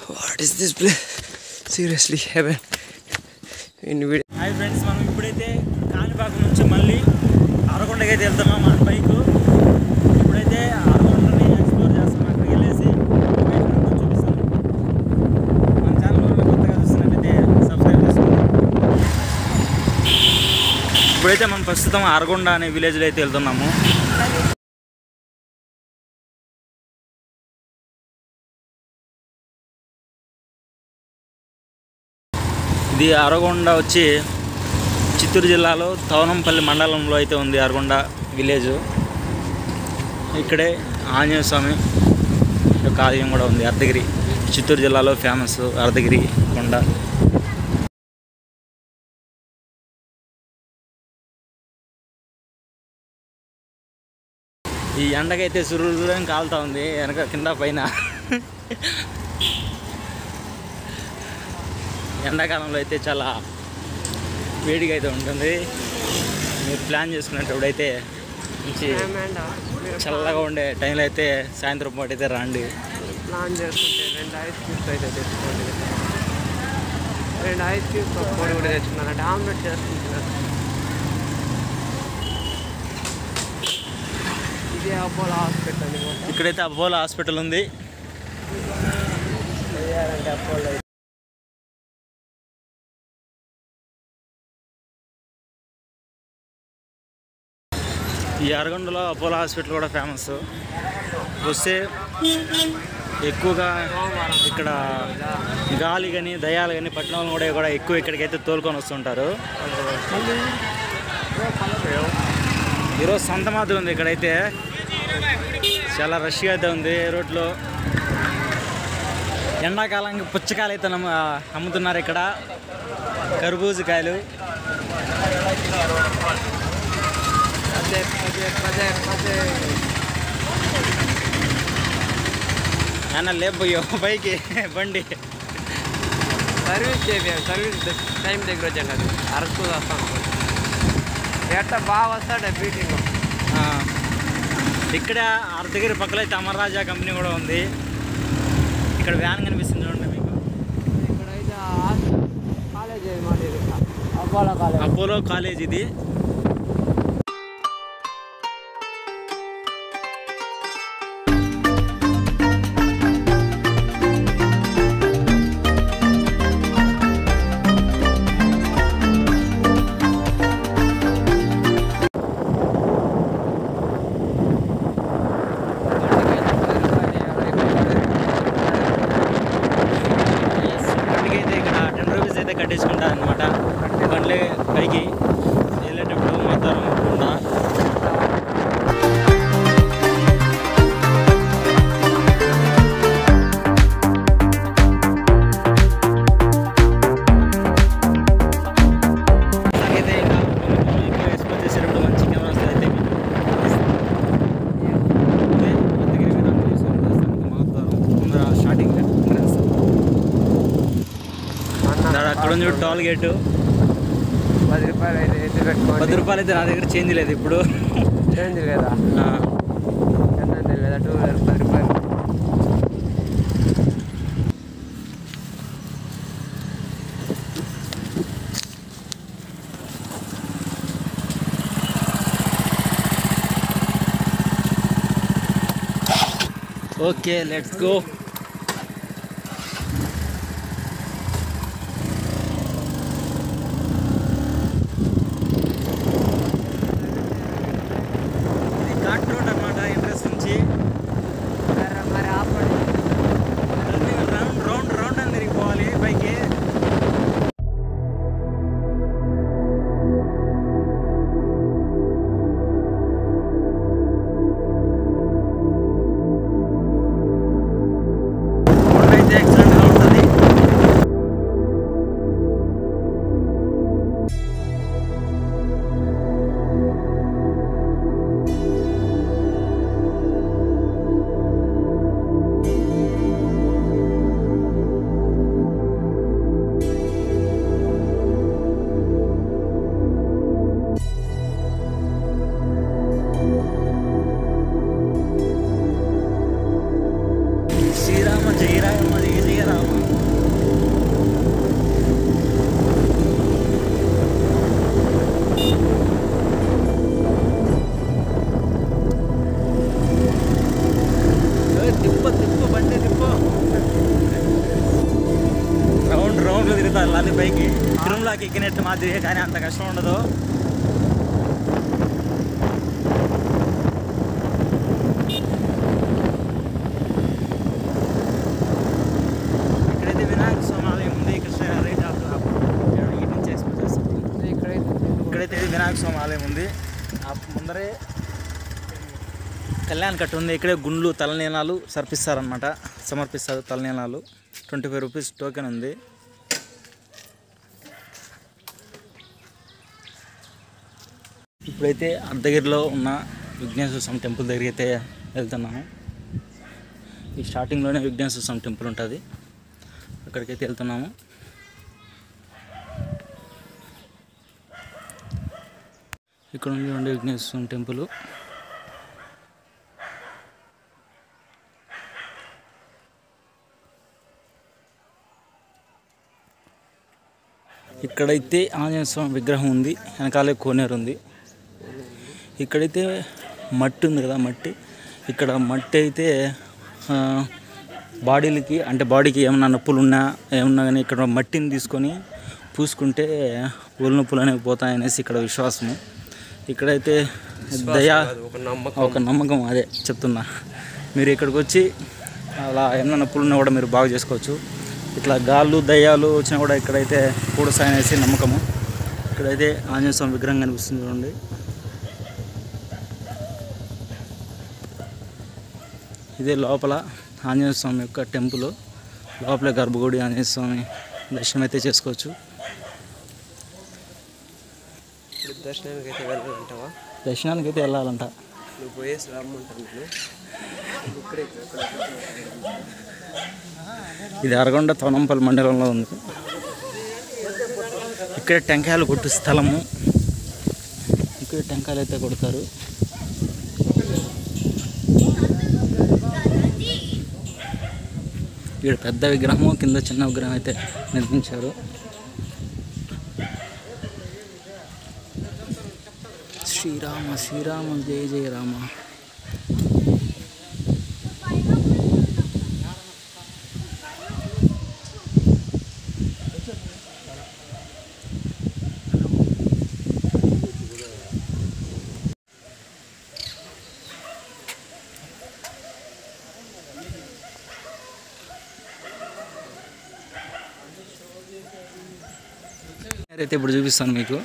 What is this place seriously heaven in video hi friends మనం ఇప్పుడైతే కాణిపాక నుంచి మళ్ళీ అరకొండకి అయితే వెళ్తున్నాం మన బైక్ ఇప్పుడైతే అరకొండని ఎక్స్ప్లోర్ చేస్తాం అక్కడికి వెళ్ళేసి బైక్ అంతా చూపిస్తాను మన ఛానల్ కొత్తగా చూస్తున్నట్టయితే సబ్స్క్రైబ్ చేసుకోండి ఇప్పుడైతే మనం ప్రస్తుతం అరగొండ అనే విలేజ్లో అయితే వెళ్తున్నాము ఇది అరగొండ వచ్చి చిత్తూరు జిల్లాలో తవనంపల్లి మండలంలో అయితే ఉంది అరగొండ విలేజ్ ఇక్కడే ఆంజనేయ స్వామి యొక్క ఆలయం కూడా ఉంది అర్ధగిరి చిత్తూరు జిల్లాలో ఫేమస్ అర్ధగిరి కొండ ఈ ఎండకైతే సురుడు కాలుతా ఉంది వెనక కింద పైన ఎండాకాలంలో అయితే చాలా వేడిగా అయితే ఉంటుంది మీరు ప్లాన్ చేసుకునేటప్పుడు అయితే మంచి చల్లగా ఉండే టైంలో అయితే సాయంత్రం పూట అయితే రండి ప్లాన్ చేసుకుంటే రెండు ఐస్ క్యూబ్స్ అయితే తెచ్చుకోండి రెండు ఐస్ క్యూబ్స్ ఒక పొడి కూడా తెచ్చుకున్నాను అంటే ఆమ్లెట్ చేసుకుంటున్నాను ఇది అపోలో హాస్పిటల్ అనమాట ఇక్కడైతే అపోలో హాస్పిటల్ ఉంది అంటే అపోలో ఈ అరగొండలో అపోలో హాస్పిటల్ కూడా ఫేమస్ వస్తే ఎక్కువగా ఇక్కడ గాలి కానీ దయాలు కానీ పట్టణాలు కూడా కూడా ఎక్కువ ఇక్కడికైతే తోలుకొని వస్తుంటారు ఈరోజు సంత మాత్రం ఉంది ఇక్కడైతే చాలా రష్గా అయితే ఉంది రోడ్లో ఎండాకాలానికి పుచ్చకాయలు అయితే నమ్మ అమ్ముతున్నారు ఇక్కడ కర్బూజకాయలు పదే పదే పదే పదే ఆయన లేకపోయో పైకి బండి సర్వీస్ చేయాలి సర్వీస్ టైం దగ్గర వచ్చాను అది అరకు వస్తాను ఎట్ట బాగా వస్తాడు బీటింగ్ ఆ, ఇక్కడ అర్ధగిరి పక్కలో అయితే అమర్రాజా కంపెనీ కూడా ఉంది ఇక్కడ వ్యాన్ కనిపిస్తుంది చూడండి మీకు ఇక్కడైతే కాలేజ్ మాది అపోలో కాలేజ్ అపోలో కాలేజ్ ఇది ఇప్పటికైతే ఇక్కడ టెన్ రూపీస్ అయితే కట్టించుకుంటారు అనమాట బండ్లే పైకి వెళ్ళేటప్పుడు మొత్తంకుండా అయితే ఇంకా కొన్ని కొన్ని ఎక్కువ ఎక్స్పోజ్ చేసేటప్పుడు మంచి కెమెరాస్ అయితే ఇదే అద్దగిరి వేదాంత ఈశ్వర దేవస్థానం మహద్వారం ముందర స్టార్టింగ్ ఎంట్రన్స్ దాని అక్కడ ఉంది చూడు టోల్ గేటు పది రూపాయలు అయితే ఎత్తి పెట్టుకోండి పది రూపాయలు అయితే నా దగ్గర చేంజ్ లేదు ఇప్పుడు చేంజ్ లేదా ఆ, ఎంత లేదా టూ వీలర్ పది రూపాయలు ఓకే లెట్స్ గో ఇది ఘాట్ రోడ్ అన్నమాట ఎంట్రన్స్ నుంచి మరి మరి ఆపండి రౌండ్ రౌండ్ రౌండ్ అని తిరిగిపోవాలి పైకి కొండకి ఎక్కినట్టు మాదిరి కానీ అంత కష్టం ఉండదు ఇక్కడైతే వినాయక స్వామి ఆలయం ఉంది కృష్ణ రైట్ ఇటు నుంచి ఎక్స్పోజ్ చేస్తుంది ఇక్కడైతే ఇక్కడైతే ఇది వినాయక స్వామి ఆలయం ఉంది ఆ ముందరే కళ్యాణ్ కట్టు ఉంది ఇక్కడే గుండ్లు తలనీలాలు సర్పిస్తారనమాట సమర్పిస్తారు తలనీలాలు ట్వంటీ ఫైవ్ రూపీస్ టోకెన్ ఉంది ఇప్పుడైతే అర్ధగిరిలో ఉన్న విఘ్నేశ్వర స్వామి టెంపుల్ దగ్గరికి అయితే వెళ్తున్నాము ఈ స్టార్టింగ్లోనే విఘ్నేశ్వర స్వామి టెంపుల్ ఉంటుంది అక్కడికైతే వెళ్తున్నాము ఇక్కడ ఉంది ఉండే విఘ్నేశ్వర స్వామి టెంపుల్ ఇక్కడైతే ఆంజనేయ స్వామి విగ్రహం ఉంది వెనకాలే కోనేరు ఉంది ఇక్కడైతే మట్టి ఉంది కదా మట్టి ఇక్కడ మట్టి అయితే ఆ, బాడీలకి అంటే బాడీకి ఏమన్నా నొప్పులు ఉన్నా ఏమన్నా కానీ ఇక్కడ మట్టిని తీసుకొని పూసుకుంటే ఒళ్ళు నొప్పులు అనేవి పోతాయనేసి ఇక్కడ విశ్వాసము ఇక్కడైతే దయా ఒక నమ్మకం ఒక నమ్మకం అదే చెప్తున్నా మీరు ఇక్కడికి వచ్చి అలా ఏమన్నా నొప్పులు ఉన్నా కూడా మీరు బాగు చేసుకోవచ్చు ఇట్లా గాళ్ళు దయ్యాలు వచ్చినా కూడా ఇక్కడైతే కూడసాయనేసి నమ్మకము ఇక్కడైతే ఆంజనేయ స్వామి విగ్రహం కనిపిస్తుంది చూడండి ఇదే లోపల ఆంజనేయ స్వామి యొక్క టెంపుల్ లోపల గర్భగుడి ఆంజనేయ స్వామి దర్శనం అయితే చేసుకోవచ్చు ఇప్పుడు దర్శనానికి అయితే వెళ్ళాలంటావా దర్శనానికి అయితే వెళ్ళాలంట నువ్వు పోయేసి రమ్మంటాను నేను ఇక్కడే ఇది అరగొండ తోనంపల్లి మండలంలో ఉంది ఇక్కడ టెంకాయలు కొట్టు స్థలము ఇక్కడ టెంకాయలు అయితే కొడతారు ఇక్కడ పెద్ద విగ్రహము కింద చిన్న విగ్రహం అయితే నిర్మించారు శ్రీరామ శ్రీరామ జయ జయ రామ అయితే ఇప్పుడు చూపిస్తాను మీకు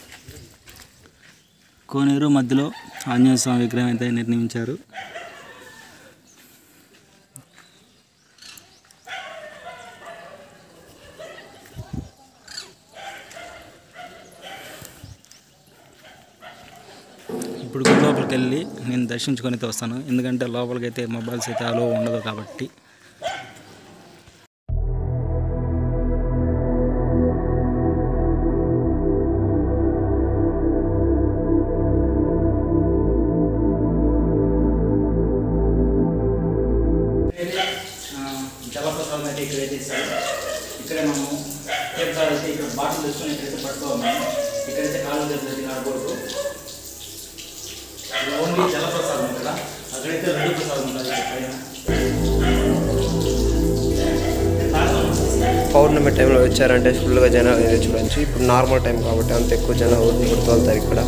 కోనేరు మధ్యలో ఆంజనేయ స్వామి విగ్రహం అయితే నిర్మించారు ఇప్పుడు గుడి లోపలికి వెళ్ళి నేను దర్శించుకొని అయితే వస్తాను ఎందుకంటే లోపలికి అయితే మొబైల్స్ అయితే అలో ఉండదు కాబట్టి జలప్రసాదం అయితే ఇక్కడైతే ఇస్తారు ఇక్కడే మనము తీర్థాలు అయితే ఇక్కడ బాటిల్ తెచ్చుకొని ఇక్కడైతే పట్టుకోవాలి ఇక్కడైతే కాళ్ళు తెచ్చి ఆడకూడదు ఇది ఓన్లీ జలప్రసాదం ఇక్కడ అక్కడైతే లడ్డు ప్రసాదం ఉంటుంది ఇక్కడ పైన పౌర్ణమి టైంలో వచ్చారంటే ఫుల్గా జనాలు అయితే చూడొచ్చు ఇప్పుడు నార్మల్ టైం కాబట్టి అంత ఎక్కువ జనాలు ఇప్పుడు తోలుతారు ఇక్కడ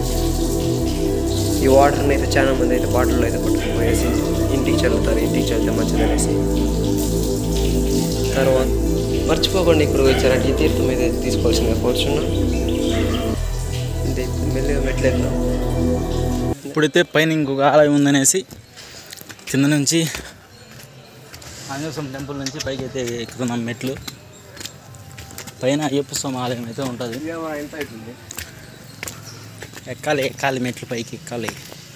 ఈ వాటర్ని అయితే చాలా మంది అయితే బాటిల్లో అయితే పట్టుకుని పోయేసి ఇంటికి చల్లుతారు ఇంటికి చల్లితే మంచిదనేసి తర్వాత మర్చిపోకుండా ఇక్కడ వచ్చారంటే ఈ తీర్థం అయితే తీసుకోవాల్సిందిగా కోరుచున్నా అంతే ఇప్పుడు మెల్లిగా మెట్లేద్దాం ఇప్పుడైతే పైన ఇంకొక ఆలయం ఉందనేసి కింద నుంచి ఆంజనేయ స్వామి టెంపుల్ నుంచి పైకి అయితే ఎక్కుతున్నాం మెట్లు పైన అయ్యప్ప స్వామి ఆలయం అయితే ఉంటుంది ఎంత అవుతుంది ఎక్కాలి ఎక్కాలి మెట్లు పైకి ఎక్కాలి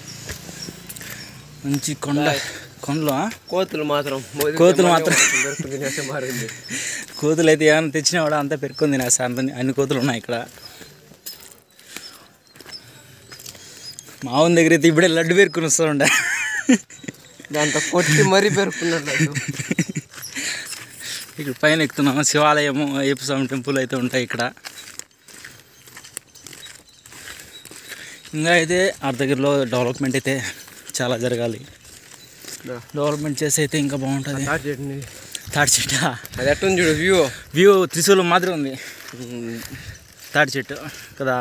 మంచి కొండ కొండలో ఆ? కోతులు మాత్రం కోతులు మాత్రం. తినేస్తే మారింది కోతులు అయితే ఏమైనా తెచ్చినా కూడా అంతా పెరుకుంది నా సార్ అన్ని కోతులు ఉన్నాయి ఇక్కడ మా ఊరి దగ్గర అయితే ఇప్పుడే లడ్డు పెరుకుని వస్తూ ఉండే దాంతో కొట్టి మరీ పెరుకున్నట్టు ఇక్కడ పైన ఎక్కుతున్నాము శివాలయము అయ్యప్ప స్వామి టెంపుల్ అయితే ఉంటాయి ఇక్కడ ఇంకా అయితే అర్ధగిరిలో డెవలప్మెంట్ అయితే చాలా జరగాలి డెవలప్మెంట్ చేసి అయితే ఇంకా బాగుంటుంది తాడి చెట్ట అది ఎట్టుంది చూడు వ్యూ వ్యూ త్రిశూలం మాత్రం ఉంది తాటి చెట్టు కదా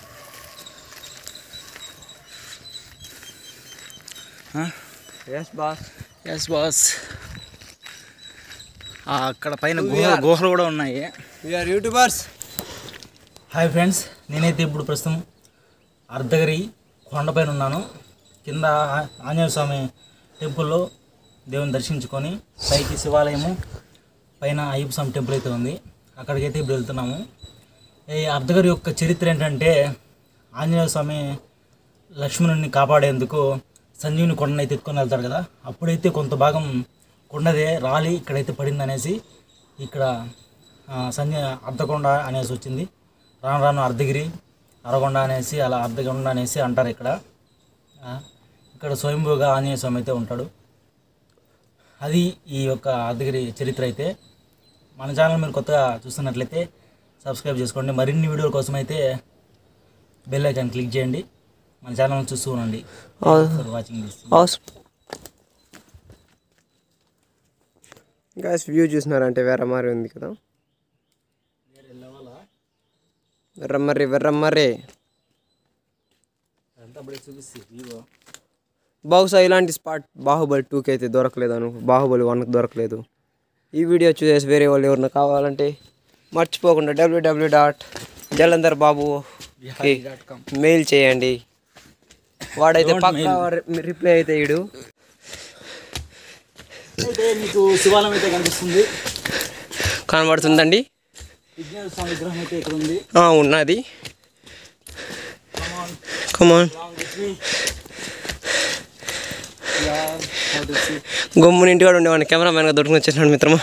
ఎస్ బాస్ ఎస్ బాస్ అక్కడ పైన గుహ గుహలు కూడా ఉన్నాయి వీఆర్ యూట్యూబర్స్ హాయ్ ఫ్రెండ్స్ నేనైతే ఇప్పుడు ప్రస్తుతం అర్ధగిరి కొండపైన ఉన్నాను కింద ఆ- ఆంజనేయ స్వామి టెంపుల్లో దేవుని దర్శించుకొని పైకి శివాలయము పైన అయ్యప్ప స్వామి టెంపుల్ అయితే ఉంది అక్కడికైతే ఇప్పుడు వెళ్తున్నాము ఈ అర్ధగిరి యొక్క చరిత్ర ఏంటంటే ఆంజనేయ స్వామి లక్ష్మణుని కాపాడేందుకు సంజీవుని కొండను అయితే ఎత్తుకొని వెళ్తాడు కదా అప్పుడైతే కొంత భాగం కొండదే రాలి ఇక్కడైతే పడింది అనేసి ఇక్కడ ఆ, సంజయ్ అర్ధకొండ అనేసి వచ్చింది రాను రాను అర్ధగిరి అరగొండ అనేసి అలా అర్ధకొండ అనేసి అంటారు ఇక్కడ ఆ, ఇక్కడ స్వయంభూగా ఆంజనేయ స్వామి అయితే ఉంటాడు అది ఈ యొక్క అర్ధగిరి చరిత్ర అయితే మన ఛానల్ మీరు కొత్తగా చూస్తున్నట్లయితే సబ్స్క్రైబ్ చేసుకోండి మరిన్ని వీడియోల కోసం అయితే బెల్ ఐకాన్ క్లిక్ చేయండి మన ఛానల్ చూస్తూ ఉండండి ఫర్ వాచింగ్ దిస్ అవసరం గాయస్ వ్యూ చూసినారంటే వేరే మరి ఉంది కదా వెర్రమ్మర్రి వెర్రమ్మర్రి బహుశా ఇలాంటి స్పాట్ బాహుబలి టూకి అయితే దొరకలేదు అను బాహుబలి వన్కి దొరకలేదు ఈ వీడియో చూసేసి వేరే వాళ్ళు ఎవరైనా కావాలంటే మర్చిపోకుండా W W W dot Jalandhar Babu mail చేయండి వాడైతే Don't పక్కా రిప్లై అయితే ఇడు అయితే మీకు శివాలయం అయితే కనిపిస్తుంది కనబడుతుందండి విజ్ఞాన స్వామి విగ్రహం అయితే ఇక్కడ ఉంది ఆ, ఉన్నది కమాన్ గమ్మున ఇంటికాడ ఉండేవాడిని కెమెరామ్యాన్గా దొరుకుని వచ్చేసినాడు మిత్రమా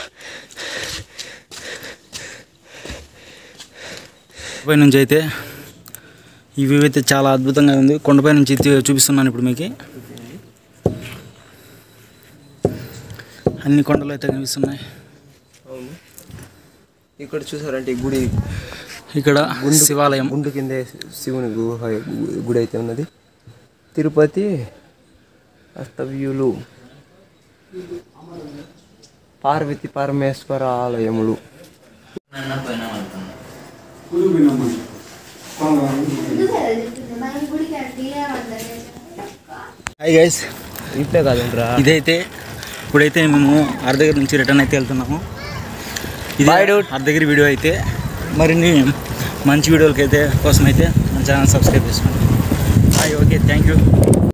పై నుంచి అయితే ఈ వ్యూ అయితే చాలా అద్భుతంగా ఉంది కొండపై నుంచి అయితే చూపిస్తున్నాను ఇప్పుడు మీకు అన్ని కొండలు అయితే కనిపిస్తున్నాయి అవును ఇక్కడ చూసారంటే ఈ గుడి ఇక్కడ శివాలయం గుండు కిందే శివుని గుహ గుడి అయితే ఉన్నది తిరుపతి అస్తవ్యులు పార్వతి పరమేశ్వర ఆలయములు హాయ్ గైస్ ఇట్లే కాదంట్రా ఇదైతే ఇప్పుడైతే మేము అర్ధగిరి నుంచి రిటర్న్ అయితే వెళ్తున్నాము ఇది Bye, dude. అర్ధగిరి వీడియో అయితే మరిన్ని మంచి వీడియోలకి అయితే కోసం అయితే మన ఛానల్ సబ్స్క్రైబ్ చేసుకోండి హాయ్ ఓకే థ్యాంక్ యూ